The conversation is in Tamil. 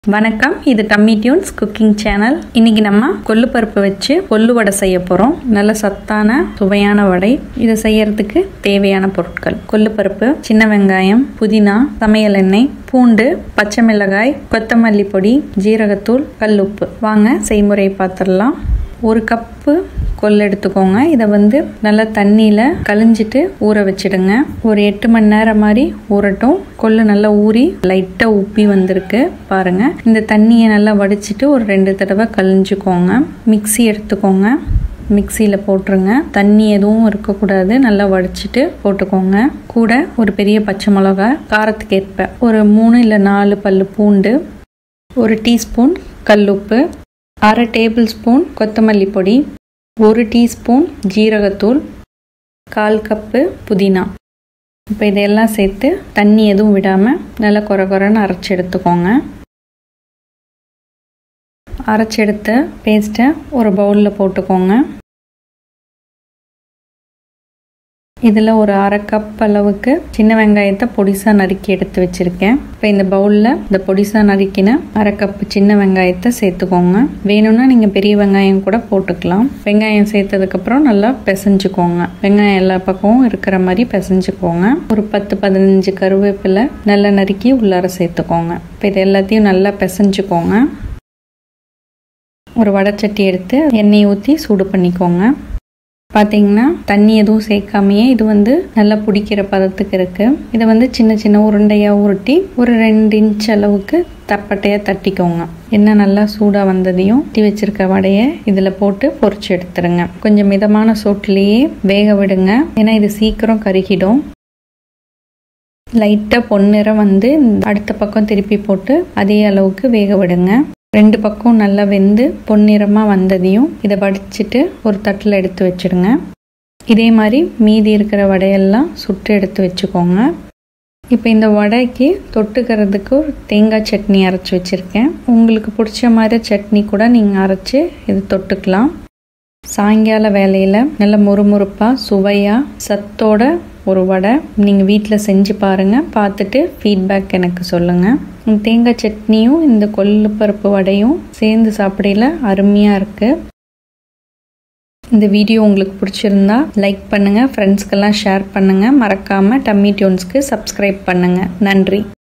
வணக்கம் இது டம்மி டியூன்ஸ் குக்கிங் சேனல் இன்னைக்கு நம்ம கொள்ளு பருப்பு வச்சு கொள்ளு வடை செய்ய போகிறோம் நல்ல சத்தான சுவையான வடை இதை செய்யறதுக்கு தேவையான பொருட்கள் கொள்ளு பருப்பு சின்ன வெங்காயம் புதினா சமையல் எண்ணெய் பூண்டு பச்சை மிளகாய் கொத்தமல்லி பொடி ஜீரகத்தூள் கல்லுப்பு வாங்க செய்முறை பார்த்துடலாம் ஒரு கப்பு கொள்ளு எடுத்துக்கோங்க இதை வந்து நல்லா தண்ணியில் கழிஞ்சிட்டு ஊற வச்சிடுங்க ஒரு எட்டு மணி நேரம் மாதிரி ஊறட்டும் கொள்ளு நல்லா ஊறி லைட்டாக உப்பி வந்திருக்கு பாருங்க இந்த தண்ணியை நல்லா வடிச்சிட்டு ஒரு ரெண்டு தடவை கழிஞ்சுக்கோங்க மிக்சி எடுத்துக்கோங்க மிக்சியில் போட்டுருங்க தண்ணி எதுவும் இருக்கக்கூடாது நல்லா வடிச்சிட்டு போட்டுக்கோங்க கூட ஒரு பெரிய பச்சை மிளகா காரத்துக்கு ஏற்ப ஒரு மூணு இல்லை நாலு பல்லு பூண்டு ஒரு டீஸ்பூன் கல்லுப்பு அரை டேபிள் ஸ்பூன் கொத்தமல்லி பொடி ஒரு டீஸ்பூன் ஜீரகத்தூள் கால் கப்பு புதினா இப்போ இதையெல்லாம் சேர்த்து தண்ணி எதுவும் விடாமல் நல்லா குறை குறைன்னு அரைச்சி எடுத்துக்கோங்க அரைச்செடுத்த பேஸ்ட்டை ஒரு பவுலில் போட்டுக்கோங்க இதில் ஒரு அரை கப் அளவுக்கு சின்ன வெங்காயத்தை பொடிசாக நறுக்கி எடுத்து வச்சுருக்கேன் இப்போ இந்த பவுலில் இந்த பொடிசாக நறுக்கின அரை கப்பு சின்ன வெங்காயத்தை சேர்த்துக்கோங்க வேணும்னா நீங்கள் பெரிய வெங்காயம் கூட போட்டுக்கலாம் வெங்காயம் சேர்த்ததுக்கப்புறம் நல்லா பிசைஞ்சுக்கோங்க வெங்காயம் எல்லா பக்கமும் இருக்கிற மாதிரி பிசைஞ்சுக்கோங்க ஒரு பத்து பதினஞ்சு கருவேப்பிலை நல்லா நறுக்கி உள்ளார சேர்த்துக்கோங்க இப்போ இது எல்லாத்தையும் நல்லா பிசைஞ்சுக்கோங்க ஒரு வடைச்சட்டி எடுத்து எண்ணெய் ஊற்றி சூடு பண்ணிக்கோங்க பார்த்தீங்கன்னா தண்ணி எதுவும் சேர்க்காமையே இது வந்து நல்லா பிடிக்கிற பதத்துக்கு இருக்குது இதை வந்து சின்ன சின்ன உருண்டையாக உருட்டி ஒரு ரெண்டு இன்ச் அளவுக்கு தப்பட்டையாக தட்டிக்கோங்க எண்ணெய் நல்லா சூடாக வந்ததையும் ஊற்றி வச்சிருக்க வடையை இதில் போட்டு பொறிச்சு எடுத்துருங்க கொஞ்சம் மிதமான சூட்லேயே வேக விடுங்க ஏன்னா இது சீக்கிரம் கருகிடும் லைட்டாக பொன்னிறம் வந்து அடுத்த பக்கம் திருப்பி போட்டு அதே அளவுக்கு வேக விடுங்க ரெண்டு பக்கம் நல்லா வெந்து பொன்னிறமாக வந்ததையும் இதை வடிச்சிட்டு ஒரு தட்டில் எடுத்து வச்சுடுங்க இதே மாதிரி மீதி இருக்கிற வடையெல்லாம் சுட்டு எடுத்து வச்சுக்கோங்க இப்போ இந்த வடைக்கு தொட்டுக்கிறதுக்கு ஒரு தேங்காய் சட்னி அரைச்சி வச்சுருக்கேன் உங்களுக்கு பிடிச்ச மாதிரி சட்னி கூட நீங்கள் அரைச்சி இது தொட்டுக்கலாம் சாயங்கால வேலையில் நல்ல முறுமுறுப்பாக சுவையாக சத்தோட ஒரு வடை நீங்கள் வீட்டில் செஞ்சு பாருங்கள் பார்த்துட்டு ஃபீட்பேக் எனக்கு சொல்லுங்கள் தேங்காய் சட்னியும் இந்த கொள்ளு பருப்பு வடையும் சேர்ந்து சாப்பிடையில அருமையாக இருக்குது இந்த வீடியோ உங்களுக்கு பிடிச்சிருந்தா லைக் பண்ணுங்கள் ஃப்ரெண்ட்ஸ்க்கெல்லாம் ஷேர் பண்ணுங்கள் மறக்காமல் டம்மி டியூன்ஸ்க்கு சப்ஸ்கிரைப் பண்ணுங்கள் நன்றி